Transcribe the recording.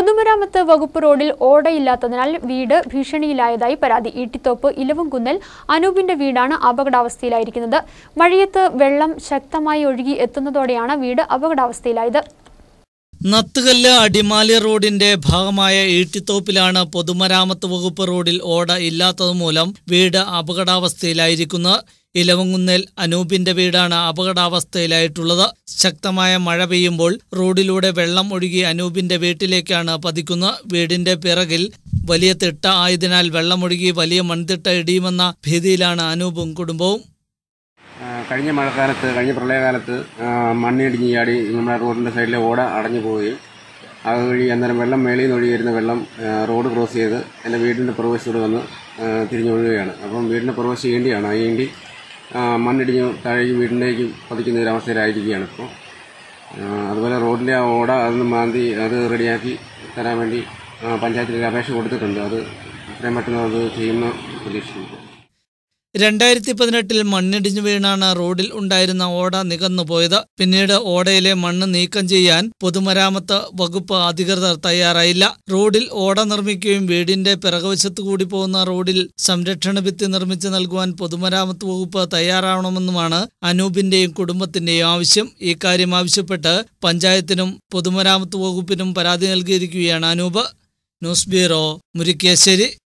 പൊതുമരാമത്ത് വകുപ്പ് റോഡിൽ ഓടയില്ലാത്തതിനാൽ വീട് ഭീഷണിയിലായതായി പരാതി ഈട്ടിത്തോപ്പ് ഇലവുംകുന്നൽ അനൂപിന്റെ വീടാണ് അപകടാവസ്ഥയിലായിരിക്കുന്നത് മഴയത്ത് വെള്ളം ശക്തമായി ഒഴുകി എത്തുന്നതോടെയാണ് വീട് അപകടാവസ്ഥയിലായത് നത്തുകല്ല് അടിമാലി റോഡിന്റെ ഭാഗമായ ഈട്ടിത്തോപ്പിലാണ് പൊതുമരാമത്ത് വകുപ്പ് റോഡിൽ ഓട ഇല്ലാത്തതുമൂലം വീട് അപകടാവസ്ഥയിലായിരിക്കുന്നത് ഇലവങ്കുന്നേൽ അനൂപിന്റെ വീടാണ് അപകടാവസ്ഥയിലായിട്ടുള്ളത് ശക്തമായ മഴ പെയ്യുമ്പോൾ റോഡിലൂടെ വെള്ളം ഒഴുകി അനൂപിന്റെ വീട്ടിലേക്കാണ് പതിക്കുന്നത് വീടിന്റെ പിറകിൽ വലിയ തിട്ട ആയതിനാൽ വെള്ളമൊഴുകി വലിയ മൺതിട്ട ഇടിയുമെന്ന ഭീതിയിലാണ് അനൂപും കുടുംബവും ആ, കഴിഞ്ഞ മഴക്കാലത്ത് കഴിഞ്ഞ പ്രളയകാലത്ത് ആ, മണ്ണിടിഞ്ഞ് ചാടി നമ്മുടെ റോഡിൻ്റെ സൈഡിലെ ഓട അടഞ്ഞു പോവുകയും അതുവഴി അന്നേരം വെള്ളം മേളിൽ നിന്ന് ഒഴുകിയിരുന്ന വെള്ളം ആ, റോഡ് ക്രോസ് ചെയ്ത് എൻ്റെ വീടിൻ്റെ പുറവശത്തോട് വന്ന് ആ, തിരിഞ്ഞൊഴുകുകയാണ് അപ്പം വീടിൻ്റെ പുറവശം ഈണ്ടിയാണ് ആ ഈണ്ടി ആ, മണ്ണിടിഞ്ഞ് താഴേക്ക് വീടിലേക്ക് പതിക്കുന്ന ഒരു അവസ്ഥയിലായിരിക്കുകയാണ് ഇപ്പോൾ ആ, അതുപോലെ റോഡിലെ ആ ഓട അതൊന്ന് മാന്തി അത് റെഡിയാക്കി തരാൻ വേണ്ടി ആ, പഞ്ചായത്തിൽ ഒരു അപേക്ഷ കൊടുത്തിട്ടുണ്ട് അത് എത്രയും പെട്ടെന്ന് അത് ചെയ്യുന്ന പ്രതീക്ഷിക്കുന്നു രണ്ടായിരത്തി പതിനെട്ടിൽ മണ്ണിടിഞ്ഞു വീണാണ് റോഡിൽ ഉണ്ടായിരുന്ന ഓട നികന്നുപോയത് പിന്നീട് ഓടയിലെ മണ്ണ് നീക്കം ചെയ്യാൻ പൊതുമരാമത്ത് വകുപ്പ് അധികൃതർ തയ്യാറായില്ല റോഡിൽ ഓട നിർമ്മിക്കുകയും വീടിന്റെ പിറകുവശത്തു കൂടി പോകുന്ന റോഡിൽ സംരക്ഷണ ഭിത്തി നിർമ്മിച്ചു നൽകുവാൻ പൊതുമരാമത്ത് വകുപ്പ് തയ്യാറാവണമെന്നുമാണ് അനൂപിന്റെയും കുടുംബത്തിന്റെയും ആവശ്യം ഇക്കാര്യം ആവശ്യപ്പെട്ട് പഞ്ചായത്തിനും പൊതുമരാമത്ത് വകുപ്പിനും പരാതി നൽകിയിരിക്കുകയാണ് അനൂപ് ന്യൂസ് ബ്യൂറോ മുരിക്കാശ്ശേരി